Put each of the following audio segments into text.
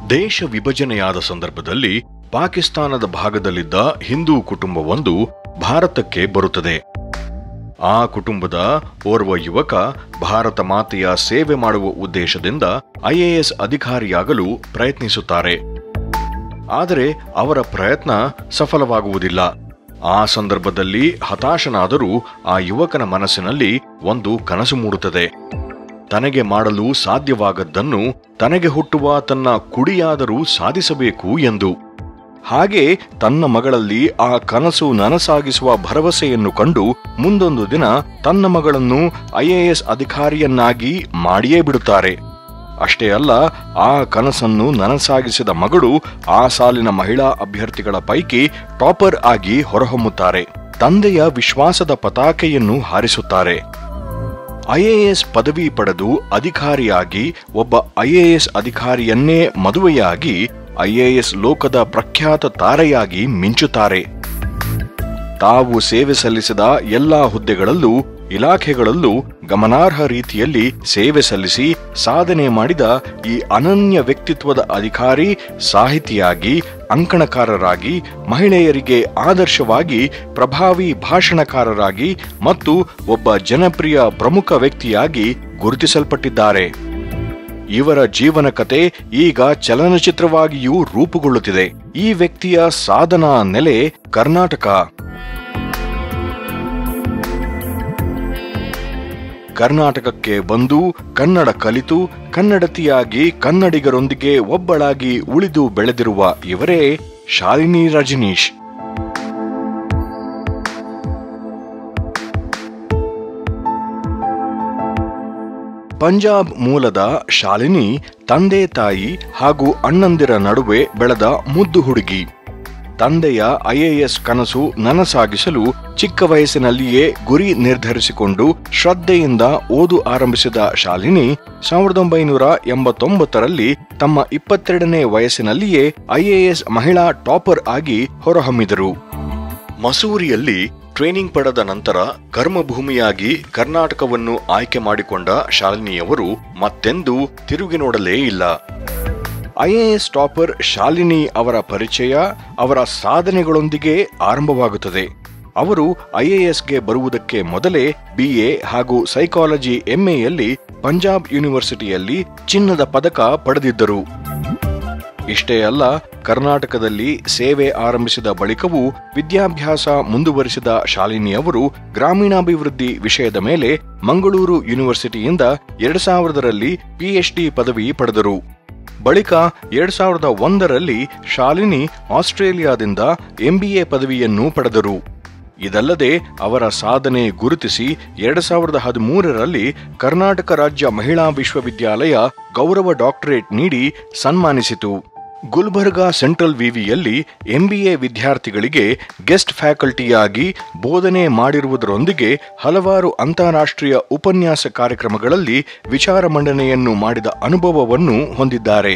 ದೇಶ ವಿಭಜನೆಯಾದ ಸಂದರ್ಭದಲ್ಲಿ ಪಾಕಿಸ್ತಾನದ ಭಾಗದಲ್ಲಿದ್ದ ಹಿಂದೂ ಕುಟುಂಬವೊಂದು ಭಾರತಕ್ಕೆ ಬರುತ್ತದೆ ಆ ಕುಟುಂಬದ ಓರ್ವ ಯುವಕ ಭಾರತ ಮಾತೆಯ ಸೇವೆ ಮಾಡುವ ಉದ್ದೇಶದಿಂದ ಐಎಎಸ್ ಅಧಿಕಾರಿಯಾಗಲು ಪ್ರಯತ್ನಿಸುತ್ತಾರೆ ಆದರೆ ಅವರ ಪ್ರಯತ್ನ ಸಫಲವಾಗುವುದಿಲ್ಲ ಆ ಸಂದರ್ಭದಲ್ಲಿ ಹತಾಶನಾದರೂ ಆ ಯುವಕನ ಮನಸ್ಸಿನಲ್ಲಿ ಒಂದು ಕನಸು ಮೂಡುತ್ತದೆ ತನಗೆ ಮಾಡಲು ಸಾಧ್ಯವಾಗದ್ದನ್ನು ತನಗೆ ಹುಟ್ಟುವ ತನ್ನ ಕುಡಿಯಾದರೂ ಸಾಧಿಸಬೇಕು ಎಂದು ಹಾಗೆ ತನ್ನ ಮಗಳಲ್ಲಿ ಆ ಕನಸು ನನಸಾಗಿಸುವ ಭರವಸೆಯನ್ನು ಕಂಡು ಮುಂದೊಂದು ದಿನ ತನ್ನ ಮಗಳನ್ನು ಐಎಎಸ್ ಅಧಿಕಾರಿಯನ್ನಾಗಿ ಮಾಡಿಯೇ ಬಿಡುತ್ತಾರೆ ಅಷ್ಟೇ ಅಲ್ಲ ಆ ಕನಸನ್ನು ನನಸಾಗಿಸಿದ ಮಗಳು ಆ ಸಾಲಿನ ಮಹಿಳಾ ಅಭ್ಯರ್ಥಿಗಳ ಪೈಕಿ ಟಾಪರ್ ಆಗಿ ಹೊರಹೊಮ್ಮುತ್ತಾರೆ ತಂದೆಯ ವಿಶ್ವಾಸದ ಪತಾಕೆಯನ್ನು ಹಾರಿಸುತ್ತಾರೆ ಐಎಎಸ್ ಪದವಿ ಪಡೆದು ಅಧಿಕಾರಿಯಾಗಿ ಒಬ್ಬ ಐಎಎಸ್ ಅಧಿಕಾರಿಯನ್ನೇ ಮದುವೆಯಾಗಿ ಐಎಎಸ್ ಲೋಕದ ಪ್ರಖ್ಯಾತ ತಾರೆಯಾಗಿ ಮಿಂಚುತ್ತಾರೆ ತಾವು ಸೇವೆ ಸಲ್ಲಿಸಿದ ಎಲ್ಲಾ ಹುದ್ದೆಗಳಲ್ಲೂ ಇಲಾಖೆಗಳಲ್ಲೂ ಗಮನಾರ್ಹ ರೀತಿಯಲ್ಲಿ ಸೇವೆ ಸಲ್ಲಿಸಿ ಸಾಧನೆ ಮಾಡಿದ ಈ ಅನನ್ಯ ವ್ಯಕ್ತಿತ್ವದ ಅಧಿಕಾರಿ ಸಾಹಿತಿಯಾಗಿ ಅಂಕಣಕಾರರಾಗಿ ಮಹಿಳೆಯರಿಗೆ ಆದರ್ಶವಾಗಿ ಪ್ರಭಾವಿ ಭಾಷಣಕಾರರಾಗಿ ಮತ್ತು ಒಬ್ಬ ಜನಪ್ರಿಯ ಪ್ರಮುಖ ವ್ಯಕ್ತಿಯಾಗಿ ಗುರುತಿಸಲ್ಪಟ್ಟಿದ್ದಾರೆ ಇವರ ಜೀವನ ಕತೆ ಈಗ ಚಲನಚಿತ್ರವಾಗಿಯೂ ರೂಪುಗೊಳ್ಳುತ್ತಿದೆ ಈ ವ್ಯಕ್ತಿಯ ಸಾಧನಾ ನೆಲೆ ಕರ್ನಾಟಕ ಕರ್ನಾಟಕಕ್ಕೆ ಬಂದು ಕನ್ನಡ ಕಲಿತು ಕನ್ನಡತಿಯಾಗಿ ಕನ್ನಡಿಗರೊಂದಿಗೆ ಒಬ್ಬಳಾಗಿ ಉಳಿದು ಬೆಳೆದಿರುವ ಇವರೇ ಶಾಲಿನಿ ರಜನೀಶ್ ಪಂಜಾಬ್ ಮೂಲದ ಶಾಲಿನಿ ತಂದೆ ತಾಯಿ ಹಾಗೂ ಅಣ್ಣಂದಿರ ನಡುವೆ ಬೆಳೆದ ಮುದ್ದು ಹುಡುಗಿ ತಂದೆಯ ಐಎಎಸ್ ಕನಸು ನನಸಾಗಿಸಲು ಚಿಕ್ಕ ವಯಸ್ಸಿನಲ್ಲಿಯೇ ಗುರಿ ನಿರ್ಧರಿಸಿಕೊಂಡು ಶ್ರದ್ಧೆಯಿಂದ ಓದು ಆರಂಭಿಸಿದ ಶಾಲಿನಿ ಸಾವಿರದ ಒಂಬೈನೂರ ಎಂಬತ್ತೊಂಬತ್ತರಲ್ಲಿ ತಮ್ಮ ಇಪ್ಪತ್ತೆರಡನೇ ವಯಸ್ಸಿನಲ್ಲಿಯೇ ಐಎಎಸ್ ಮಹಿಳಾ ಟಾಪರ್ ಆಗಿ ಹೊರಹೊಮ್ಮಿದರು ಮಸೂರಿಯಲ್ಲಿ ಟ್ರೈನಿಂಗ್ ಪಡೆದ ನಂತರ ಕರ್ಮಭೂಮಿಯಾಗಿ ಕರ್ನಾಟಕವನ್ನು ಆಯ್ಕೆ ಮಾಡಿಕೊಂಡ ಶಾಲಿನಿಯವರು ಮತ್ತೆಂದೂ ತಿರುಗಿ ನೋಡಲೇ ಇಲ್ಲ ಐಎಎಸ್ ಟಾಪರ್ ಶಾಲಿನಿ ಅವರ ಪರಿಚಯ ಅವರ ಸಾಧನೆಗಳೊಂದಿಗೆ ಆರಂಭವಾಗುತ್ತದೆ ಅವರು ಐಎಎಸ್ಗೆ ಬರುವುದಕ್ಕೆ ಮೊದಲೇ ಬಿಎ ಹಾಗೂ ಸೈಕಾಲಜಿ ಎಂಎಯಲ್ಲಿ ಪಂಜಾಬ್ ಯೂನಿವರ್ಸಿಟಿಯಲ್ಲಿ ಚಿನ್ನದ ಪದಕ ಪಡೆದಿದ್ದರು ಇಷ್ಟೇ ಅಲ್ಲ ಕರ್ನಾಟಕದಲ್ಲಿ ಸೇವೆ ಆರಂಭಿಸಿದ ಬಳಿಕವೂ ವಿದ್ಯಾಭ್ಯಾಸ ಮುಂದುವರಿಸಿದ ಶಾಲಿನಿ ಅವರು ಗ್ರಾಮೀಣಾಭಿವೃದ್ಧಿ ವಿಷಯದ ಮೇಲೆ ಮಂಗಳೂರು ಯೂನಿವರ್ಸಿಟಿಯಿಂದ ಎರಡ್ ಸಾವಿರದರಲ್ಲಿ ಪಿಎಚ್ಡಿ ಪದವಿ ಪಡೆದರು ಬಳಿಕ ಎರಡ್ ಸಾವಿರದ ಒಂದರಲ್ಲಿ ಶಾಲಿನಿ ಆಸ್ಟ್ರೇಲಿಯಾದಿಂದ ಎಂಬಿಎ ಪದವಿಯನ್ನು ಪಡೆದರು ಇದಲ್ಲದೆ ಅವರ ಸಾಧನೆ ಗುರುತಿಸಿ ಎರಡ್ ಸಾವಿರದ ಹದಿಮೂರರಲ್ಲಿ ಕರ್ನಾಟಕ ರಾಜ್ಯ ಮಹಿಳಾ ವಿಶ್ವವಿದ್ಯಾಲಯ ಗೌರವ ಡಾಕ್ಟರೇಟ್ ನೀಡಿ ಸನ್ಮಾನಿಸಿತು ಗುಲ್ಬರ್ಗಾ ಸೆಂಟ್ರಲ್ ವಿವಿಯಲ್ಲಿ ಎಂಬಿಎ ವಿದ್ಯಾರ್ಥಿಗಳಿಗೆ ಗೆಸ್ಟ್ ಫ್ಯಾಕಲ್ಟಿಯಾಗಿ ಬೋಧನೆ ಮಾಡಿರುವುದರೊಂದಿಗೆ ಹಲವಾರು ಅಂತಾರಾಷ್ಟ್ರೀಯ ಉಪನ್ಯಾಸ ಕಾರ್ಯಕ್ರಮಗಳಲ್ಲಿ ವಿಚಾರ ಮಂಡನೆಯನ್ನು ಮಾಡಿದ ಅನುಭವವನ್ನು ಹೊಂದಿದ್ದಾರೆ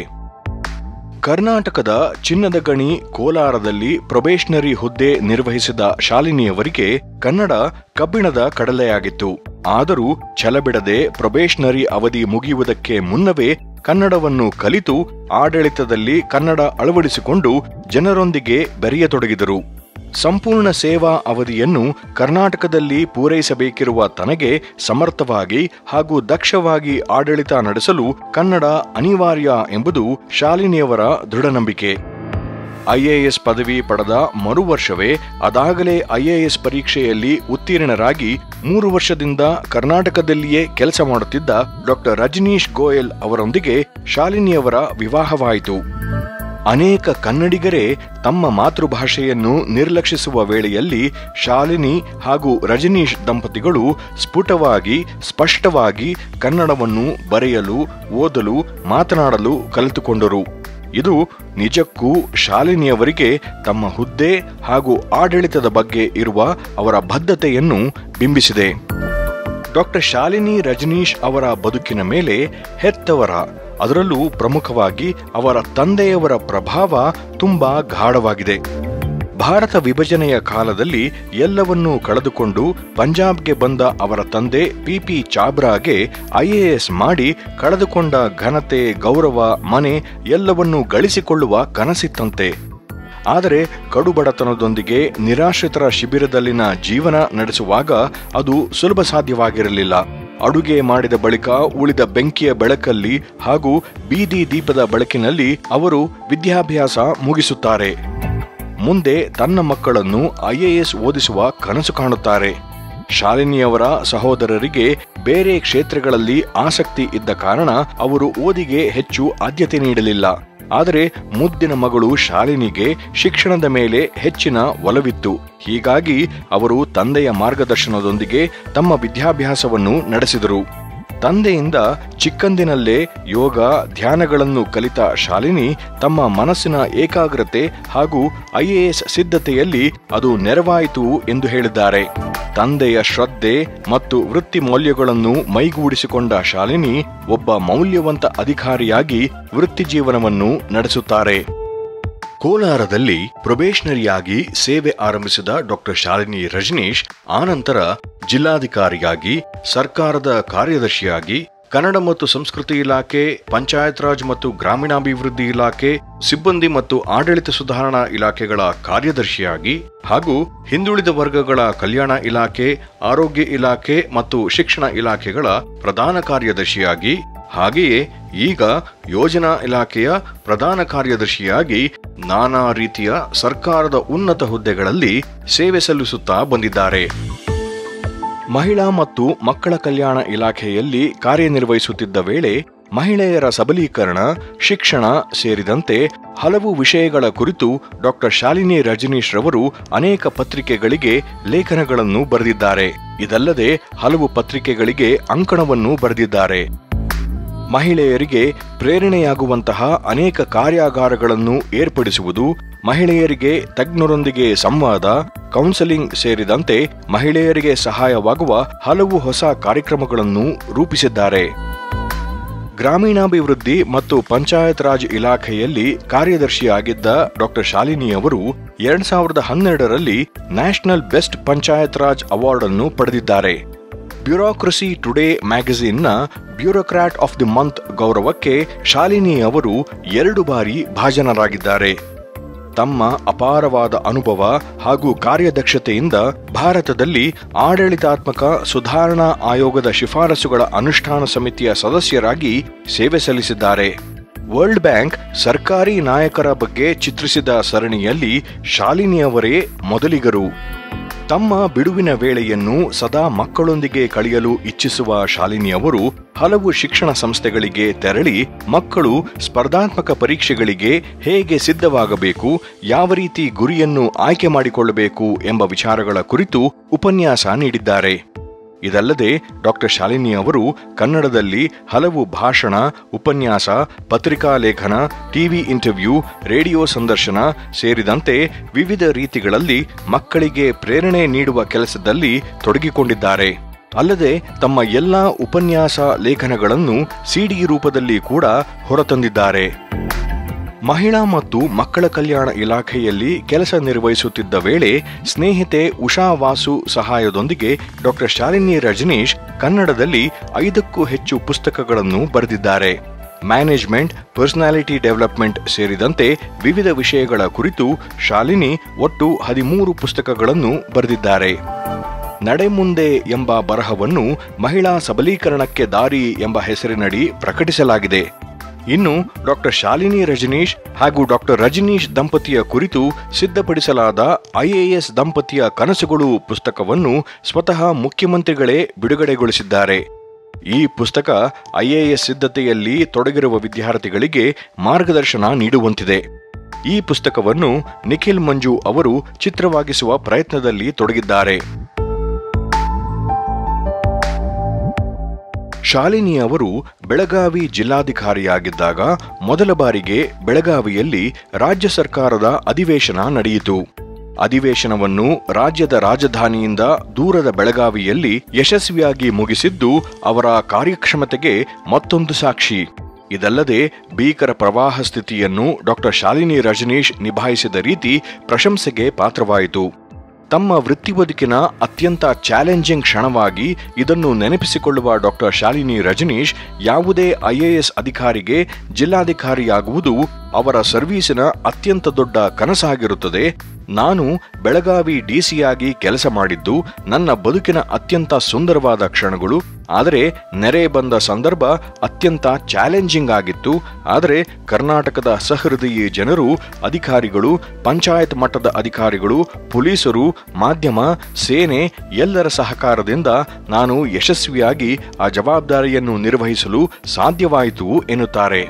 ಕರ್ನಾಟಕದ ಚಿನ್ನದ ಗಣಿ ಕೋಲಾರದಲ್ಲಿ ಪ್ರೊಬೇಷನರಿ ಹುದ್ದೆ ನಿರ್ವಹಿಸಿದ ಶಾಲಿನಿಯವರಿಗೆ ಕನ್ನಡ ಕಬ್ಬಿಣದ ಕಡಲೆಯಾಗಿತ್ತು ಆದರೂ ಛಲಬಿಡದೆ ಪ್ರೊಬೇಷನರಿ ಅವಧಿ ಮುಗಿಯುವುದಕ್ಕೆ ಮುನ್ನವೇ ಕನ್ನಡವನ್ನು ಕಲಿತು ಆಡಳಿತದಲ್ಲಿ ಕನ್ನಡ ಅಳವಡಿಸಿಕೊಂಡು ಜನರೊಂದಿಗೆ ಬೆರೆಯತೊಡಗಿದರು ಸಂಪೂರ್ಣ ಸೇವಾ ಅವಧಿಯನ್ನು ಕರ್ನಾಟಕದಲ್ಲಿ ಪೂರೈಸಬೇಕಿರುವ ತನಗೆ ಸಮರ್ಥವಾಗಿ ಹಾಗೂ ದಕ್ಷವಾಗಿ ಆಡಳಿತ ನಡೆಸಲು ಕನ್ನಡ ಅನಿವಾರ್ಯ ಎಂಬುದು ಶಾಲಿನಿಯವರ ದೃಢನಂಬಿಕೆ ಐಎಎಸ್ ಪದವಿ ಪಡೆದ ಮರು ವರ್ಷವೇ ಅದಾಗಲೇ ಐಎಎಸ್ ಪರೀಕ್ಷೆಯಲ್ಲಿ ಉತ್ತೀರ್ಣರಾಗಿ ಮೂರು ವರ್ಷದಿಂದ ಕರ್ನಾಟಕದಲ್ಲಿಯೇ ಕೆಲಸ ಮಾಡುತ್ತಿದ್ದ ಡಾಕ್ಟರ್ ರಜನೀಶ್ ಗೋಯಲ್ ಅವರೊಂದಿಗೆ ಶಾಲಿನಿಯವರ ವಿವಾಹವಾಯಿತು ಅನೇಕ ಕನ್ನಡಿಗರೇ ತಮ್ಮ ಮಾತೃಭಾಷೆಯನ್ನು ನಿರ್ಲಕ್ಷಿಸುವ ವೇಳೆಯಲ್ಲಿ ಶಾಲಿನಿ ಹಾಗೂ ರಜನೀಶ್ ದಂಪತಿಗಳು ಸ್ಫುಟವಾಗಿ ಸ್ಪಷ್ಟವಾಗಿ ಕನ್ನಡವನ್ನು ಬರೆಯಲು ಓದಲು ಮಾತನಾಡಲು ಕಲಿತುಕೊಂಡರು ಇದು ನಿಜಕ್ಕೂ ಶಾಲಿನಿಯವರಿಗೆ ತಮ್ಮ ಹುದ್ದೆ ಹಾಗೂ ಆಡಳಿತದ ಬಗ್ಗೆ ಇರುವ ಅವರ ಬದ್ಧತೆಯನ್ನು ಬಿಂಬಿಸಿದೆ ಡಾಕ್ಟರ್ ಶಾಲಿನಿ ರಜನೀಶ್ ಅವರ ಬದುಕಿನ ಮೇಲೆ ಹೆತ್ತವರ ಅದರಲ್ಲೂ ಪ್ರಮುಖವಾಗಿ ಅವರ ತಂದೆಯವರ ಪ್ರಭಾವ ತುಂಬಾ ಗಾಢವಾಗಿದೆ ಭಾರತ ವಿಭಜನೆಯ ಕಾಲದಲ್ಲಿ ಎಲ್ಲವನ್ನೂ ಕಳೆದುಕೊಂಡು ಪಂಜಾಬ್ಗೆ ಬಂದ ಅವರ ತಂದೆ ಪಿಪಿ ಚಾಬ್ರಾಗೆ ಐಎಎಸ್ ಮಾಡಿ ಕಳೆದುಕೊಂಡ ಘನತೆ ಗೌರವ ಮನೆ ಎಲ್ಲವನ್ನೂ ಗಳಿಸಿಕೊಳ್ಳುವ ಕನಸಿತ್ತಂತೆ ಆದರೆ ಕಡುಬಡತನದೊಂದಿಗೆ ನಿರಾಶ್ರಿತರ ಶಿಬಿರದಲ್ಲಿನ ಜೀವನ ನಡೆಸುವಾಗ ಅದು ಸುಲಭ ಸಾಧ್ಯವಾಗಿರಲಿಲ್ಲ ಅಡುಗೆ ಮಾಡಿದ ಬಳಿಕ ಉಳಿದ ಬೆಂಕಿಯ ಬೆಳಕಲ್ಲಿ ಹಾಗೂ ಬೀದಿ ದೀಪದ ಬೆಳಕಿನಲ್ಲಿ ಅವರು ವಿದ್ಯಾಭ್ಯಾಸ ಮುಗಿಸುತ್ತಾರೆ ಮುಂದೆ ತನ್ನ ಮಕ್ಕಳನ್ನು ಐಎಎಸ್ ಓದಿಸುವ ಕನಸು ಕಾಣುತ್ತಾರೆ ಶಾಲಿನಿಯವರ ಸಹೋದರರಿಗೆ ಬೇರೆ ಕ್ಷೇತ್ರಗಳಲ್ಲಿ ಆಸಕ್ತಿ ಇದ್ದ ಕಾರಣ ಅವರು ಓದಿಗೆ ಹೆಚ್ಚು ಆದ್ಯತೆ ನೀಡಲಿಲ್ಲ ಆದರೆ ಮುದ್ದಿನ ಮಗಳು ಶಾಲಿನಿಗೆ ಶಿಕ್ಷಣದ ಮೇಲೆ ಹೆಚ್ಚಿನ ಒಲವಿತ್ತು ಹೀಗಾಗಿ ಅವರು ತಂದೆಯ ಮಾರ್ಗದರ್ಶನದೊಂದಿಗೆ ತಮ್ಮ ವಿದ್ಯಾಭ್ಯಾಸವನ್ನು ನಡೆಸಿದರು ತಂದೆಯಿಂದ ಚಿಕ್ಕಂದಿನಲ್ಲೇ ಯೋಗ ಧ್ಯಾನಗಳನ್ನು ಕಲಿತ ಶಾಲಿನಿ ತಮ್ಮ ಮನಸ್ಸಿನ ಏಕಾಗ್ರತೆ ಹಾಗೂ ಐಎಎಸ್ ಸಿದ್ಧತೆಯಲ್ಲಿ ಅದು ನೆರವಾಯಿತು ಎಂದು ಹೇಳಿದ್ದಾರೆ ತಂದೆಯ ಶ್ರದ್ಧೆ ಮತ್ತು ವೃತ್ತಿ ಮೌಲ್ಯಗಳನ್ನು ಮೈಗೂಡಿಸಿಕೊಂಡ ಶಾಲಿನಿ ಒಬ್ಬ ಮೌಲ್ಯವಂತ ಅಧಿಕಾರಿಯಾಗಿ ವೃತ್ತಿ ಜೀವನವನ್ನು ನಡೆಸುತ್ತಾರೆ ಕೋಲಾರದಲ್ಲಿ ಪ್ರೊಬೇಷನರಿಯಾಗಿ ಸೇವೆ ಆರಂಭಿಸಿದ ಡಾಕ್ಟರ್ ಶಾಲಿನಿ ರಜನೀಶ್ ಆನಂತರ ಜಿಲ್ಲಾಧಿಕಾರಿಯಾಗಿ ಸರ್ಕಾರದ ಕಾರ್ಯದರ್ಶಿಯಾಗಿ ಕನ್ನಡ ಮತ್ತು ಸಂಸ್ಕೃತಿ ಇಲಾಖೆ ಪಂಚಾಯತ್ ರಾಜ್ ಮತ್ತು ಗ್ರಾಮೀಣಾಭಿವೃದ್ಧಿ ಇಲಾಖೆ ಸಿಬ್ಬಂದಿ ಮತ್ತು ಆಡಳಿತ ಸುಧಾರಣಾ ಇಲಾಖೆಗಳ ಕಾರ್ಯದರ್ಶಿಯಾಗಿ ಹಾಗೂ ಹಿಂದುಳಿದ ವರ್ಗಗಳ ಕಲ್ಯಾಣ ಇಲಾಖೆ ಆರೋಗ್ಯ ಇಲಾಖೆ ಮತ್ತು ಶಿಕ್ಷಣ ಇಲಾಖೆಗಳ ಪ್ರಧಾನ ಕಾರ್ಯದರ್ಶಿಯಾಗಿ ಹಾಗೆಯೇ ಈಗ ಯೋಜನಾ ಇಲಾಖೆಯ ಪ್ರಧಾನ ಕಾರ್ಯದರ್ಶಿಯಾಗಿ ನಾನಾ ರೀತಿಯ ಸರ್ಕಾರದ ಉನ್ನತ ಹುದ್ದೆಗಳಲ್ಲಿ ಸೇವೆ ಸಲ್ಲಿಸುತ್ತಾ ಬಂದಿದ್ದಾರೆ ಮಹಿಳಾ ಮತ್ತು ಮಕ್ಕಳ ಕಲ್ಯಾಣ ಇಲಾಖೆಯಲ್ಲಿ ಕಾರ್ಯನಿರ್ವಹಿಸುತ್ತಿದ್ದ ವೇಳೆ ಮಹಿಳೆಯರ ಸಬಲೀಕರಣ ಶಿಕ್ಷಣ ಸೇರಿದಂತೆ ಹಲವು ವಿಷಯಗಳ ಕುರಿತು ಡಾಕ್ಟರ್ ಶಾಲಿನಿ ರಜನೀಶ್ ರವರು ಅನೇಕ ಪತ್ರಿಕೆಗಳಿಗೆ ಲೇಖನಗಳನ್ನು ಬರೆದಿದ್ದಾರೆ ಇದಲ್ಲದೆ ಹಲವು ಪತ್ರಿಕೆಗಳಿಗೆ ಅಂಕಣವನ್ನು ಬರೆದಿದ್ದಾರೆ ಮಹಿಳೆಯರಿಗೆ ಪ್ರೇರಣೆಯಾಗುವಂತಹ ಅನೇಕ ಕಾರ್ಯಾಗಾರಗಳನ್ನು ಏರ್ಪಡಿಸುವುದು ಮಹಿಳೆಯರಿಗೆ ತಜ್ಞರೊಂದಿಗೆ ಸಂವಾದ ಕೌನ್ಸೆಲಿಂಗ್ ಸೇರಿದಂತೆ ಮಹಿಳೆಯರಿಗೆ ಸಹಾಯವಾಗುವ ಹಲವು ಹೊಸ ಕಾರ್ಯಕ್ರಮಗಳನ್ನು ರೂಪಿಸಿದ್ದಾರೆ ಗ್ರಾಮೀಣಾಭಿವೃದ್ಧಿ ಮತ್ತು ಪಂಚಾಯತ್ ರಾಜ್ ಇಲಾಖೆಯಲ್ಲಿ ಕಾರ್ಯದರ್ಶಿಯಾಗಿದ್ದ ಡಾಕ್ಟರ್ ಶಾಲಿನಿ ಅವರು ಎರಡ್ ಸಾವಿರದ ಹನ್ನೆರಡರಲ್ಲಿ national best panchayat raj award ಅನ್ನು ಪಡೆದಿದ್ದಾರೆ ಬ್ಯೂರೋಕ್ರಸಿ ಟುಡೇ ಮ್ಯಾಗಝಿನ್ನ ಬ್ಯೂರೋಕ್ರಾಟ್ ಆಫ್ ದಿ ಮಂತ್ ಗೌರವಕ್ಕೆ ಶಾಲಿನಿ ಅವರು ಎರಡು ಬಾರಿ ಭಾಜನರಾಗಿದ್ದಾರೆ ತಮ್ಮ ಅಪಾರವಾದ ಅನುಭವ ಹಾಗೂ ಕಾರ್ಯದಕ್ಷತೆಯಿಂದ ಭಾರತದಲ್ಲಿ ಆಡಳಿತಾತ್ಮಕ ಸುಧಾರಣಾ ಆಯೋಗದ ಶಿಫಾರಸುಗಳ ಅನುಷ್ಠಾನ ಸಮಿತಿಯ ಸದಸ್ಯರಾಗಿ ಸೇವೆ ಸಲ್ಲಿಸಿದ್ದಾರೆ ವರ್ಲ್ಡ್ ಬ್ಯಾಂಕ್ ಸರ್ಕಾರಿ ನಾಯಕರ ಬಗ್ಗೆ ಚಿತ್ರಿಸಿದ ಸರಣಿಯಲ್ಲಿ ಶಾಲಿನಿಯವರೇ ಮೊದಲಿಗರು ತಮ್ಮ ಬಿಡುವಿನ ವೇಳೆಯನ್ನು ಸದಾ ಮಕ್ಕಳೊಂದಿಗೆ ಕಳೆಯಲು ಇಚ್ಛಿಸುವ ಶಾಲಿನಿ ಅವರು ಹಲವು ಶಿಕ್ಷಣ ಸಂಸ್ಥೆಗಳಿಗೆ ತೆರಳಿ ಮಕ್ಕಳು ಸ್ಪರ್ಧಾತ್ಮಕ ಪರೀಕ್ಷೆಗಳಿಗೆ ಹೇಗೆ ಸಿದ್ಧವಾಗಬೇಕು ಯಾವ ರೀತಿ ಗುರಿಯನ್ನು ಆಯ್ಕೆ ಮಾಡಿಕೊಳ್ಳಬೇಕು ಎಂಬ ವಿಚಾರಗಳ ಕುರಿತು ಉಪನ್ಯಾಸ ನೀಡಿದ್ದಾರೆ ಇದಲ್ಲದೆ ಡಾಕ್ಟರ್ ಶಾಲಿನಿ ಅವರು ಕನ್ನಡದಲ್ಲಿ ಹಲವು ಭಾಷಣ ಉಪನ್ಯಾಸ ಪತ್ರಿಕಾ ಲೇಖನ ಟಿವಿ ಇಂಟರ್ವ್ಯೂ ರೇಡಿಯೋ ಸಂದರ್ಶನ ಸೇರಿದಂತೆ ವಿವಿಧ ರೀತಿಗಳಲ್ಲಿ ಮಕ್ಕಳಿಗೆ ಪ್ರೇರಣೆ ನೀಡುವ ಕೆಲಸದಲ್ಲಿ ತೊಡಗಿಕೊಂಡಿದ್ದಾರೆ ಅಲ್ಲದೆ ತಮ್ಮ ಎಲ್ಲಾ ಉಪನ್ಯಾಸ ಲೇಖನಗಳನ್ನು ಸಿಡಿ ರೂಪದಲ್ಲಿ ಕೂಡ ಹೊರತಂದಿದ್ದಾರೆ ಮಹಿಳಾ ಮತ್ತು ಮಕ್ಕಳ ಕಲ್ಯಾಣ ಇಲಾಖೆಯಲ್ಲಿ ಕೆಲಸ ನಿರ್ವಹಿಸುತ್ತಿದ್ದ ವೇಳೆ ಸ್ನೇಹಿತೆ ಉಷಾ ವಾಸು ಸಹಾಯದೊಂದಿಗೆ ಡಾಕ್ಟರ್ ಶಾಲಿನಿ ರಜನೀಶ್ ಕನ್ನಡದಲ್ಲಿ ಐದಕ್ಕೂ ಹೆಚ್ಚು ಪುಸ್ತಕಗಳನ್ನು ಬರೆದಿದ್ದಾರೆ ಮ್ಯಾನೇಜ್ಮೆಂಟ್ ಪರ್ಸನಾಲಿಟಿ ಡೆವಲಪ್ಮೆಂಟ್ ಸೇರಿದಂತೆ ವಿವಿಧ ವಿಷಯಗಳ ಕುರಿತು ಶಾಲಿನಿ ಒಟ್ಟು ಹದಿಮೂರು ಪುಸ್ತಕಗಳನ್ನು ಬರೆದಿದ್ದಾರೆ ನಡೆಮುಂದೆ ಎಂಬ ಬರಹವನ್ನು ಮಹಿಳಾ ಸಬಲೀಕರಣಕ್ಕೆ ದಾರಿ ಎಂಬ ಹೆಸರಿನಡಿ ಪ್ರಕಟಿಸಲಾಗಿದೆ ಇನ್ನು ಡಾಕ್ಟರ್ ಶಾಲಿನಿ ರಜನೀಶ್ ಹಾಗೂ ಡಾಕ್ಟರ್ ರಜನೀಶ್ ದಂಪತಿಯ ಕುರಿತು ಸಿದ್ಧಪಡಿಸಲಾದ ಐಎಎಸ್ ದಂಪತಿಯ ಕನಸುಗಳು ಪುಸ್ತಕವನ್ನು ಸ್ವತಃ ಮುಖ್ಯಮಂತ್ರಿಗಳೇ ಬಿಡುಗಡೆಗೊಳಿಸಿದ್ದಾರೆ ಈ ಪುಸ್ತಕ ಐಎಎಸ್ ಸಿದ್ಧತೆಯಲ್ಲಿ ತೊಡಗಿರುವ ವಿದ್ಯಾರ್ಥಿಗಳಿಗೆ ಮಾರ್ಗದರ್ಶನ ನೀಡುವಂತಿದೆ ಈ ಪುಸ್ತಕವನ್ನು ನಿಖಿಲ್ ಮಂಜು ಅವರು ಚಿತ್ರವಾಗಿಸುವ ಪ್ರಯತ್ನದಲ್ಲಿ ತೊಡಗಿದ್ದಾರೆ ಶಾಲಿನಿ ಅವರು ಬೆಳಗಾವಿ ಜಿಲ್ಲಾಧಿಕಾರಿಯಾಗಿದ್ದಾಗ ಮೊದಲ ಬಾರಿಗೆ ಬೆಳಗಾವಿಯಲ್ಲಿ ರಾಜ್ಯ ಸರ್ಕಾರದ ಅಧಿವೇಶನ ನಡೆಯಿತು ಅಧಿವೇಶನವನ್ನು ರಾಜ್ಯದ ರಾಜಧಾನಿಯಿಂದ ದೂರದ ಬೆಳಗಾವಿಯಲ್ಲಿ ಯಶಸ್ವಿಯಾಗಿ ಮುಗಿಸಿದ್ದು ಅವರ ಕಾರ್ಯಕ್ಷಮತೆಗೆ ಮತ್ತೊಂದು ಸಾಕ್ಷಿ ಇದಲ್ಲದೆ ಭೀಕರ ಪ್ರವಾಹ ಸ್ಥಿತಿಯನ್ನು ಡಾಕ್ಟರ್ ಶಾಲಿನಿ ರಜನೀಶ್ ನಿಭಾಯಿಸಿದ ರೀತಿ ಪ್ರಶಂಸೆಗೆ ಪಾತ್ರವಾಯಿತು ತಮ್ಮ ವೃತ್ತಿ ಬದುಕಿನ ಅತ್ಯಂತ ಚಾಲೆಂಜಿಂಗ್ ಕ್ಷಣವಾಗಿ ಇದನ್ನು ನೆನಪಿಸಿಕೊಳ್ಳುವ ಡಾಕ್ಟರ್ ಶಾಲಿನಿ ರಜನೀಶ್ ಯಾವುದೇ ಐಎಎಸ್ ಅಧಿಕಾರಿಗೆ ಜಿಲ್ಲಾಧಿಕಾರಿಯಾಗುವುದು ಅವರ ಸರ್ವೀಸಿನ ಅತ್ಯಂತ ದೊಡ್ಡ ಕನಸಾಗಿರುತ್ತದೆ ನಾನು ಬೆಳಗಾವಿ ಡಿಸಿಯಾಗಿ ಕೆಲಸ ಮಾಡಿದ್ದು ನನ್ನ ಬದುಕಿನ ಅತ್ಯಂತ ಸುಂದರವಾದ ಕ್ಷಣಗಳು ಆದರೆ ನೆರೆ ಬಂದ ಸಂದರ್ಭ ಅತ್ಯಂತ ಚಾಲೆಂಜಿಂಗ್ ಆಗಿತ್ತು ಆದರೆ ಕರ್ನಾಟಕದ ಸಹೃದಯಿ ಜನರು ಅಧಿಕಾರಿಗಳು ಪಂಚಾಯತ್ ಮಟ್ಟದ ಅಧಿಕಾರಿಗಳು ಪೊಲೀಸರು ಮಾಧ್ಯಮ ಸೇನೆ ಎಲ್ಲರ ಸಹಕಾರದಿಂದ ನಾನು ಯಶಸ್ವಿಯಾಗಿ ಆ ಜವಾಬ್ದಾರಿಯನ್ನು ನಿರ್ವಹಿಸಲು ಸಾಧ್ಯವಾಯಿತು ಎನ್ನುತ್ತಾರೆ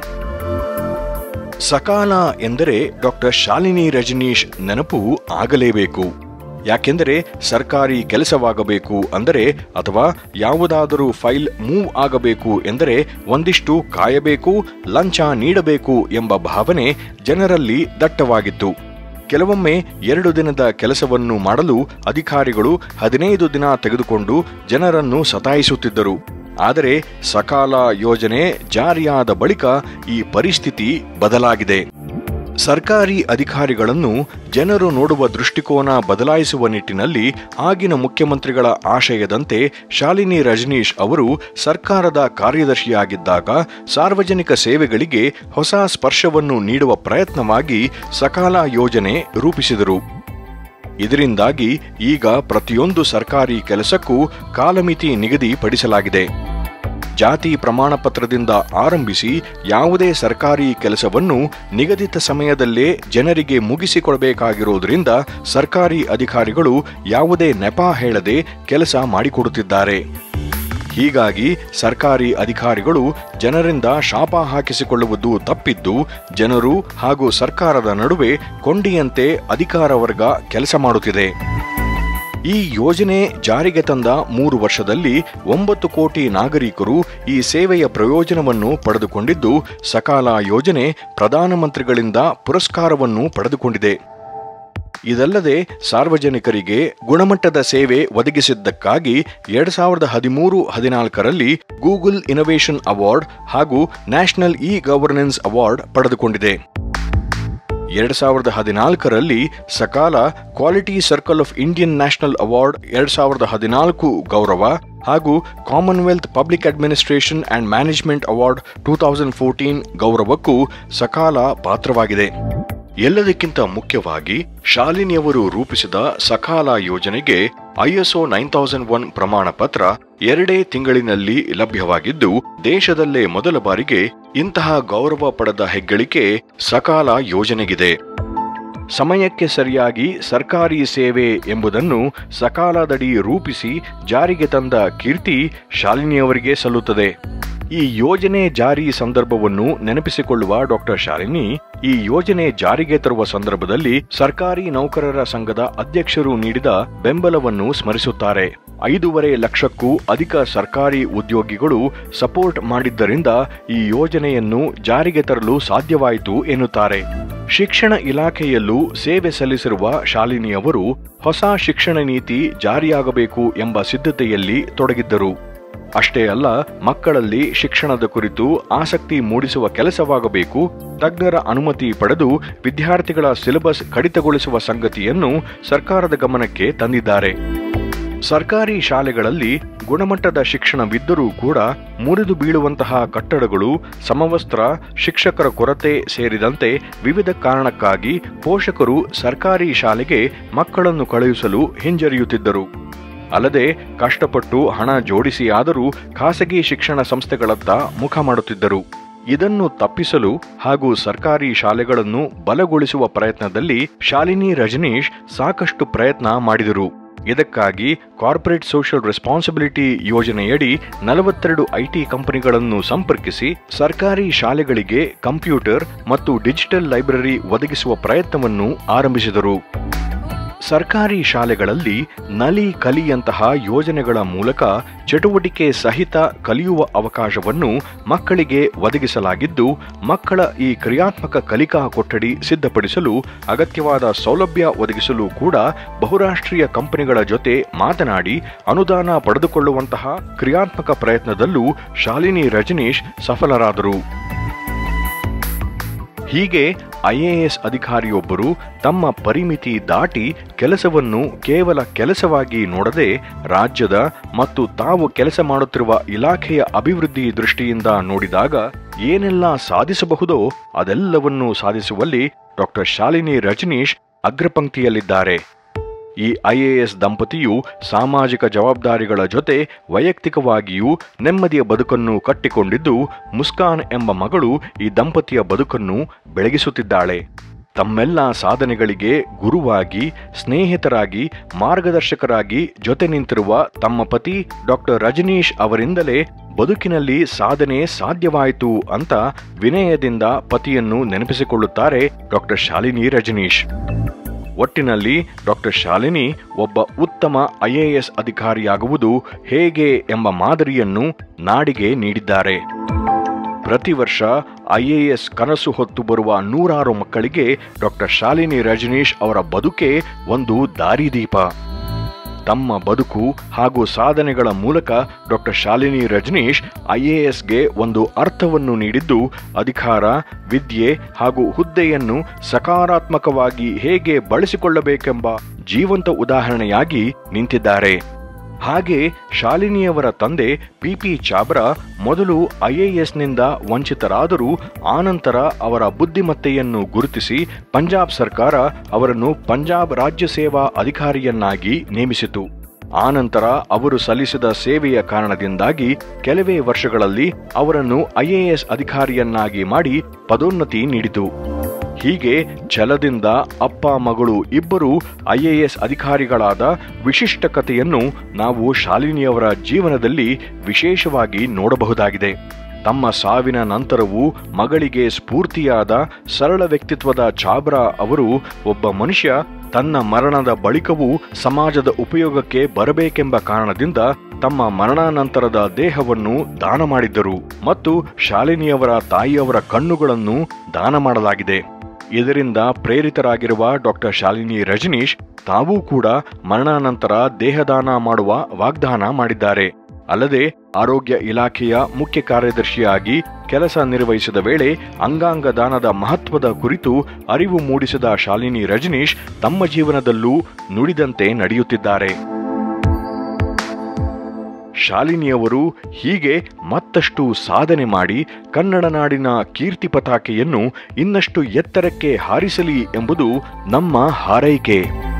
ಸಕಾಲ ಎಂದರೆ ಡಾಕ್ಟರ್ ಶಾಲಿನಿ ರಜನೀಶ್ ನೆನಪು ಆಗಲೇಬೇಕು ಯಾಕೆಂದರೆ ಸರ್ಕಾರಿ ಕೆಲಸವಾಗಬೇಕು ಅಂದರೆ ಅಥವಾ ಯಾವುದಾದರೂ ಫೈಲ್ ಮೂವ್ ಆಗಬೇಕು ಎಂದರೆ ಒಂದಿಷ್ಟು ಕಾಯಬೇಕು ಲಂಚ ನೀಡಬೇಕು ಎಂಬ ಭಾವನೆ ಜನರಲ್ಲಿ ದಟ್ಟವಾಗಿತ್ತು ಕೆಲವೊಮ್ಮೆ ಎರಡು ದಿನದ ಕೆಲಸವನ್ನು ಮಾಡಲು ಅಧಿಕಾರಿಗಳು ಹದಿನೈದು ದಿನ ತೆಗೆದುಕೊಂಡು ಜನರನ್ನು ಸತಾಯಿಸುತ್ತಿದ್ದರು ಆದರೆ ಸಕಾಲ ಯೋಜನೆ ಜಾರಿಯಾದ ಬಳಿಕ ಈ ಪರಿಸ್ಥಿತಿ ಬದಲಾಗಿದೆ ಸರ್ಕಾರಿ ಅಧಿಕಾರಿಗಳನ್ನು ಜನರು ನೋಡುವ ದೃಷ್ಟಿಕೋನ ಬದಲಾಯಿಸುವ ನಿಟ್ಟಿನಲ್ಲಿ ಆಗಿನ ಮುಖ್ಯಮಂತ್ರಿಗಳ ಆಶಯದಂತೆ ಶಾಲಿನಿ ರಜನೀಶ್ ಅವರು ಸರ್ಕಾರದ ಕಾರ್ಯದರ್ಶಿಯಾಗಿದ್ದಾಗ ಸಾರ್ವಜನಿಕ ಸೇವೆಗಳಿಗೆ ಹೊಸ ಸ್ಪರ್ಶವನ್ನು ನೀಡುವ ಪ್ರಯತ್ನವಾಗಿ ಸಕಾಲ ಯೋಜನೆ ರೂಪಿಸಿದರು ಇದರಿಂದಾಗಿ ಈಗ ಪ್ರತಿಯೊಂದು ಸರ್ಕಾರಿ ಕೆಲಸಕ್ಕೂ ಕಾಲಮಿತಿ ನಿಗದಿಪಡಿಸಲಾಗಿದೆ ಜಾತಿ ಪ್ರಮಾಣ ಪತ್ರದಿಂದ ಆರಂಭಿಸಿ ಯಾವುದೇ ಸರ್ಕಾರಿ ಕೆಲಸವನ್ನು ನಿಗದಿತ ಸಮಯದಲ್ಲೇ ಜನರಿಗೆ ಮುಗಿಸಿಕೊಡಬೇಕಾಗಿರುವುದರಿಂದ ಸರ್ಕಾರಿ ಅಧಿಕಾರಿಗಳು ಯಾವುದೇ ನೆಪ ಹೇಳದೆ ಕೆಲಸ ಮಾಡಿಕೊಡುತ್ತಿದ್ದಾರೆ ಹೀಗಾಗಿ ಸರ್ಕಾರಿ ಅಧಿಕಾರಿಗಳು ಜನರಿಂದ ಶಾಪ ಹಾಕಿಸಿಕೊಳ್ಳುವುದು ತಪ್ಪಿದ್ದು ಜನರು ಹಾಗೂ ಸರ್ಕಾರದ ನಡುವೆ ಕೊಂಡಿಯಂತೆ ಅಧಿಕಾರ ವರ್ಗ ಕೆಲಸ ಮಾಡುತ್ತಿದೆ ಈ ಯೋಜನೆ ಜಾರಿಗೆ ತಂದ ಮೂರು ವರ್ಷದಲ್ಲಿ ಒಂಬತ್ತು ಕೋಟಿ ನಾಗರಿಕರು ಈ ಸೇವೆಯ ಪ್ರಯೋಜನವನ್ನು ಪಡೆದುಕೊಂಡಿದ್ದು ಸಕಾಲ ಯೋಜನೆ ಪ್ರಧಾನಮಂತ್ರಿಗಳಿಂದ ಪುರಸ್ಕಾರವನ್ನು ಪಡೆದುಕೊಂಡಿದೆ ಇದಲ್ಲದೆ ಸಾರ್ವಜನಿಕರಿಗೆ ಗುಣಮಟ್ಟದ ಸೇವೆ ಒದಗಿಸಿದ್ದಕ್ಕಾಗಿ ಎರಡ್ ಸಾವಿರದ ಹದಿಮೂರು ಹದಿನಾಲ್ಕರಲ್ಲಿ ಗೂಗಲ್ ಇನೋವೇಷನ್ ಅವಾರ್ಡ್ ಹಾಗೂ ನ್ಯಾಷನಲ್ ಇ ಗವರ್ನೆನ್ಸ್ ಅವಾರ್ಡ್ ಪಡೆದುಕೊಂಡಿದೆ ಎರಡ್ ಸಾವಿರದ ಹದಿನಾಲ್ಕರಲ್ಲಿ Sakala quality circle of Indian national award ಎರಡ್ ಸಾವಿರದ ಹದಿನಾಲ್ಕು ಗೌರವ ಹಾಗೂ commonwealth public administration and management award two thousand fourteen ಗೌರವಕ್ಕೂ ಸಕಾಲ ಪಾತ್ರವಾಗಿದೆ ಎಲ್ಲದಕ್ಕಿಂತ ಮುಖ್ಯವಾಗಿ ಶಾಲಿನಿಯವರು ರೂಪಿಸಿದ ಸಕಾಲ ಯೋಜನೆಗೆ ಐಎಸ್ಒ ನೈನ್ ತೌಸಂಡ್ ಒನ್ ಪ್ರಮಾಣ ಪತ್ರ ಎರಡೇ ತಿಂಗಳಿನಲ್ಲಿ ಲಭ್ಯವಾಗಿದ್ದು ದೇಶದಲ್ಲೇ ಮೊದಲ ಬಾರಿಗೆ ಇಂತಹ ಗೌರವ ಪಡೆದ ಹೆಗ್ಗಳಿಕೆ ಸಕಾಲ ಯೋಜನೆಗಿದೆ ಸಮಯಕ್ಕೆ ಸರಿಯಾಗಿ ಸರ್ಕಾರಿ ಸೇವೆ ಎಂಬುದನ್ನು ಸಕಾಲದಡಿ ರೂಪಿಸಿ ಜಾರಿಗೆ ತಂದ ಕೀರ್ತಿ ಶಾಲಿನಿಯವರಿಗೆ ಸಲ್ಲುತ್ತದೆ ಈ ಯೋಜನೆ ಜಾರಿ ಸಂದರ್ಭವನ್ನು ನೆನಪಿಸಿಕೊಳ್ಳುವ ಡಾಕ್ಟರ್ ಶಾಲಿನಿ ಈ ಯೋಜನೆ ಜಾರಿಗೆ ತರುವ ಸಂದರ್ಭದಲ್ಲಿ ಸರ್ಕಾರಿ ನೌಕರರ ಸಂಘದ ಅಧ್ಯಕ್ಷರು ನೀಡಿದ ಬೆಂಬಲವನ್ನು ಸ್ಮರಿಸುತ್ತಾರೆ ಐದೂವರೆ ಲಕ್ಷಕ್ಕೂ ಅಧಿಕ ಸರ್ಕಾರಿ ಉದ್ಯೋಗಿಗಳು ಸಪೋರ್ಟ್ ಮಾಡಿದ್ದರಿಂದ ಈ ಯೋಜನೆಯನ್ನು ಜಾರಿಗೆ ತರಲು ಸಾಧ್ಯವಾಯಿತು ಎನ್ನುತ್ತಾರೆ ಶಿಕ್ಷಣ ಇಲಾಖೆಯಲ್ಲೂ ಸೇವೆ ಸಲ್ಲಿಸಿರುವ ಶಾಲಿನಿ ಅವರು ಹೊಸ ಶಿಕ್ಷಣ ನೀತಿ ಜಾರಿಯಾಗಬೇಕು ಎಂಬ ಸಿದ್ಧತೆಯಲ್ಲಿ ತೊಡಗಿದ್ದರು ಅಷ್ಟೇ ಅಲ್ಲ ಮಕ್ಕಳಲ್ಲಿ ಶಿಕ್ಷಣದ ಕುರಿತು ಆಸಕ್ತಿ ಮೂಡಿಸುವ ಕೆಲಸವಾಗಬೇಕು ತಜ್ಞರ ಅನುಮತಿ ಪಡೆದು ವಿದ್ಯಾರ್ಥಿಗಳ ಸಿಲೆಬಸ್ ಕಡಿತಗೊಳಿಸುವ ಸಂಗತಿಯನ್ನು ಸರ್ಕಾರದ ಗಮನಕ್ಕೆ ತಂದಿದ್ದಾರೆ ಸರ್ಕಾರಿ ಶಾಲೆಗಳಲ್ಲಿ ಗುಣಮಟ್ಟದ ಶಿಕ್ಷಣವಿದ್ದರೂ ಕೂಡ ಮುರಿದು ಬೀಳುವಂತಹ ಕಟ್ಟಡಗಳು ಸಮವಸ್ತ್ರ ಶಿಕ್ಷಕರ ಕೊರತೆ ಸೇರಿದಂತೆ ವಿವಿಧ ಕಾರಣಕ್ಕಾಗಿ ಪೋಷಕರು ಸರ್ಕಾರಿ ಶಾಲೆಗೆ ಮಕ್ಕಳನ್ನು ಕಳುಹಿಸಲು ಹಿಂಜರಿಯುತ್ತಿದ್ದರು ಅಲ್ಲದೆ ಕಷ್ಟಪಟ್ಟು ಹಣ ಜೋಡಿಸಿ ಆದರೂ ಖಾಸಗಿ ಶಿಕ್ಷಣ ಸಂಸ್ಥೆಗಳತ್ತ ಮುಖ ಮಾಡುತ್ತಿದ್ದರು ಇದನ್ನು ತಪ್ಪಿಸಲು ಹಾಗೂ ಸರ್ಕಾರಿ ಶಾಲೆಗಳನ್ನು ಬಲಗೊಳಿಸುವ ಪ್ರಯತ್ನದಲ್ಲಿ ಶಾಲಿನಿ ರಜನೀಶ್ ಸಾಕಷ್ಟು ಪ್ರಯತ್ನ ಮಾಡಿದರು ಇದಕ್ಕಾಗಿ ಕಾರ್ಪೊರೇಟ್ ಸೋಷಿಯಲ್ ರೆಸ್ಪಾನ್ಸಿಬಿಲಿಟಿ ಯೋಜನೆಯಡಿ ನಲವತ್ತೆರಡು ಐಟಿ ಕಂಪನಿಗಳನ್ನು ಸಂಪರ್ಕಿಸಿ ಸರ್ಕಾರಿ ಶಾಲೆಗಳಿಗೆ ಕಂಪ್ಯೂಟರ್ ಮತ್ತು ಡಿಜಿಟಲ್ ಲೈಬ್ರರಿ ಒದಗಿಸುವ ಪ್ರಯತ್ನವನ್ನು ಆರಂಭಿಸಿದರು ಸರ್ಕಾರಿ ಶಾಲೆಗಳಲ್ಲಿ ನಲಿ ಕಲಿಯಂತಹ ಯೋಜನೆಗಳ ಮೂಲಕ ಚಟುವಟಿಕೆ ಸಹಿತ ಕಲಿಯುವ ಅವಕಾಶವನ್ನು ಮಕ್ಕಳಿಗೆ ಒದಗಿಸಲಾಗಿದ್ದು ಮಕ್ಕಳ ಈ ಕ್ರಿಯಾತ್ಮಕ ಕಲಿಕಾ ಕೊಠಡಿ ಸಿದ್ಧಪಡಿಸಲು ಅಗತ್ಯವಾದ ಸೌಲಭ್ಯ ಒದಗಿಸಲು ಕೂಡ ಬಹುರಾಷ್ಟ್ರೀಯ ಕಂಪನಿಗಳ ಜೊತೆ ಮಾತನಾಡಿ ಅನುದಾನ ಪಡೆದುಕೊಳ್ಳುವಂತಹ ಕ್ರಿಯಾತ್ಮಕ ಪ್ರಯತ್ನದಲ್ಲೂ ಶಾಲಿನಿ ರಜನೀಶ್ ಸಫಲರಾದರು ಹೀಗೆ ಐಎಎಸ್ ಅಧಿಕಾರಿಯೊಬ್ಬರು ತಮ್ಮ ಪರಿಮಿತಿ ದಾಟಿ ಕೆಲಸವನ್ನು ಕೇವಲ ಕೆಲಸವಾಗಿ ನೋಡದೆ ರಾಜ್ಯದ ಮತ್ತು ತಾವು ಕೆಲಸ ಮಾಡುತ್ತಿರುವ ಇಲಾಖೆಯ ಅಭಿವೃದ್ಧಿ ದೃಷ್ಟಿಯಿಂದ ನೋಡಿದಾಗ ಏನೆಲ್ಲ ಸಾಧಿಸಬಹುದೋ ಅದೆಲ್ಲವನ್ನೂ ಸಾಧಿಸುವಲ್ಲಿ ಡಾಕ್ಟರ್ ಶಾಲಿನಿ ರಜನೀಶ್ ಅಗ್ರಪಂಕ್ತಿಯಲ್ಲಿದ್ದಾರೆ ಈ ಐಎಎಸ್ ದಂಪತಿಯು ಸಾಮಾಜಿಕ ಜವಾಬ್ದಾರಿಗಳ ಜೊತೆ ವೈಯಕ್ತಿಕವಾಗಿಯೂ ನೆಮ್ಮದಿಯ ಬದುಕನ್ನು ಕಟ್ಟಿಕೊಂಡಿದ್ದು ಮುಸ್ಕಾನ್ ಎಂಬ ಮಗಳು ಈ ದಂಪತಿಯ ಬದುಕನ್ನು ಬೆಳಗಿಸುತ್ತಿದ್ದಾಳೆ ತಮ್ಮೆಲ್ಲ ಸಾಧನೆಗಳಿಗೆ ಗುರುವಾಗಿ ಸ್ನೇಹಿತರಾಗಿ ಮಾರ್ಗದರ್ಶಕರಾಗಿ ಜೊತೆ ನಿಂತಿರುವ ತಮ್ಮ ಪತಿ ಡಾಕ್ಟರ್ ರಜನೀಶ್ ಅವರಿಂದಲೇ ಬದುಕಿನಲ್ಲಿ ಸಾಧನೆ ಸಾಧ್ಯವಾಯಿತು ಅಂತ ವಿನಯದಿಂದ ಪತಿಯನ್ನು ನೆನಪಿಸಿಕೊಳ್ಳುತ್ತಾರೆ ಡಾಕ್ಟರ್ ಶಾಲಿನಿ ರಜನೀಶ್ ಒಟ್ಟಿನಲ್ಲಿ ಡಾಕ್ಟರ್ ಶಾಲಿನಿ ಒಬ್ಬ ಉತ್ತಮ ಐಎಎಸ್ ಅಧಿಕಾರಿಯಾಗುವುದು ಹೇಗೆ ಎಂಬ ಮಾದರಿಯನ್ನು ನಾಡಿಗೆ ನೀಡಿದ್ದಾರೆ ಪ್ರತಿ ವರ್ಷ ಐಎಎಸ್ ಕನಸು ಹೊತ್ತು ಬರುವ ನೂರಾರು ಮಕ್ಕಳಿಗೆ ಡಾಕ್ಟರ್ ಶಾಲಿನಿ ರಜನೀಶ್ ಅವರ ಬದುಕೆ ಒಂದು ದಾರಿದೀಪ ತಮ್ಮ ಬದುಕು ಹಾಗೂ ಸಾಧನೆಗಳ ಮೂಲಕ ಡಾಕ್ಟರ್ ಶಾಲಿನಿ ರಜನೀಶ್ ಐಎಎಸ್ಗೆ ಒಂದು ಅರ್ಥವನ್ನು ನೀಡಿದ್ದು ಅಧಿಕಾರ ವಿದ್ಯೆ ಹಾಗೂ ಹುದ್ದೆಯನ್ನು ಸಕಾರಾತ್ಮಕವಾಗಿ ಹೇಗೆ ಬಳಸಿಕೊಳ್ಳಬೇಕೆಂಬ ಜೀವಂತ ಉದಾಹರಣೆಯಾಗಿ ನಿಂತಿದ್ದಾರೆ ಹಾಗೆ ಶಾಲಿನಿಯವರ ತಂದೆ ಪಿಪಿ ಚಾಬ್ರಾ ಮೊದಲು ಐಎಎಸ್ನಿಂದ ವಂಚಿತರಾದರೂ ಆನಂತರ ಅವರ ಬುದ್ಧಿಮತ್ತೆಯನ್ನು ಗುರುತಿಸಿ ಪಂಜಾಬ್ ಸರ್ಕಾರ ಅವರನ್ನು ಪಂಜಾಬ್ ರಾಜ್ಯ ಸೇವಾ ಅಧಿಕಾರಿಯನ್ನಾಗಿ ನೇಮಿಸಿತು ಆನಂತರ ಅವರು ಸಲ್ಲಿಸಿದ ಸೇವೆಯ ಕಾರಣದಿಂದಾಗಿ ಕೆಲವೇ ವರ್ಷಗಳಲ್ಲಿ ಅವರನ್ನು ಐಎಎಸ್ ಅಧಿಕಾರಿಯನ್ನಾಗಿ ಮಾಡಿ ಪದೋನ್ನತಿ ನೀಡಿತು ಹೀಗೆ ಛಲದಿಂದ ಅಪ್ಪ ಮಗಳು ಇಬ್ಬರು ಐಎಎಸ್ ಅಧಿಕಾರಿಗಳಾದ ವಿಶಿಷ್ಟ ಕಥೆಯನ್ನು ನಾವು ಶಾಲಿನಿಯವರ ಜೀವನದಲ್ಲಿ ವಿಶೇಷವಾಗಿ ನೋಡಬಹುದಾಗಿದೆ ತಮ್ಮ ಸಾವಿನ ನಂತರವೂ ಮಗಳಿಗೆ ಸ್ಫೂರ್ತಿಯಾದ ಸರಳ ವ್ಯಕ್ತಿತ್ವದ ಚಾಬ್ರಾ ಅವರು ಒಬ್ಬ ಮನುಷ್ಯ ತನ್ನ ಮರಣದ ಬಳಿಕವೂ ಸಮಾಜದ ಉಪಯೋಗಕ್ಕೆ ಬರಬೇಕೆಂಬ ಕಾರಣದಿಂದ ತಮ್ಮ ಮರಣಾನಂತರದ ದೇಹವನ್ನು ದಾನ ಮಾಡಿದ್ದರು ಮತ್ತು ಶಾಲಿನಿಯವರ ತಾಯಿಯವರ ಕಣ್ಣುಗಳನ್ನು ದಾನ ಮಾಡಲಾಗಿದೆ ಇದರಿಂದ ಪ್ರೇರಿತರಾಗಿರುವ ಡಾಕ್ಟರ್ ಶಾಲಿನಿ ರಜನೀಶ್ ತಾವೂ ಕೂಡ ಮರಣಾನಂತರ ದೇಹದಾನ ಮಾಡುವ ವಾಗ್ದಾನ ಮಾಡಿದ್ದಾರೆ ಅಲ್ಲದೆ ಆರೋಗ್ಯ ಇಲಾಖೆಯ ಮುಖ್ಯ ಕಾರ್ಯದರ್ಶಿಯಾಗಿ ಕೆಲಸ ನಿರ್ವಹಿಸಿದ ವೇಳೆ ಅಂಗಾಂಗ ದಾನದ ಮಹತ್ವದ ಕುರಿತು ಅರಿವು ಮೂಡಿಸಿದ ಶಾಲಿನಿ ರಜನೀಶ್ ತಮ್ಮ ಜೀವನದಲ್ಲೂ ನುಡಿದಂತೆ ನಡೆಯುತ್ತಿದ್ದಾರೆ ಶಾಲಿನಿಯವರು ಹೀಗೆ ಮತ್ತಷ್ಟು ಸಾಧನೆ ಮಾಡಿ ಕನ್ನಡ ನಾಡಿನ ಕೀರ್ತಿ ಪತಾಕೆಯನ್ನು ಇನ್ನಷ್ಟು ಎತ್ತರಕ್ಕೆ ಹಾರಿಸಲಿ ಎಂಬುದು ನಮ್ಮ ಹಾರೈಕೆ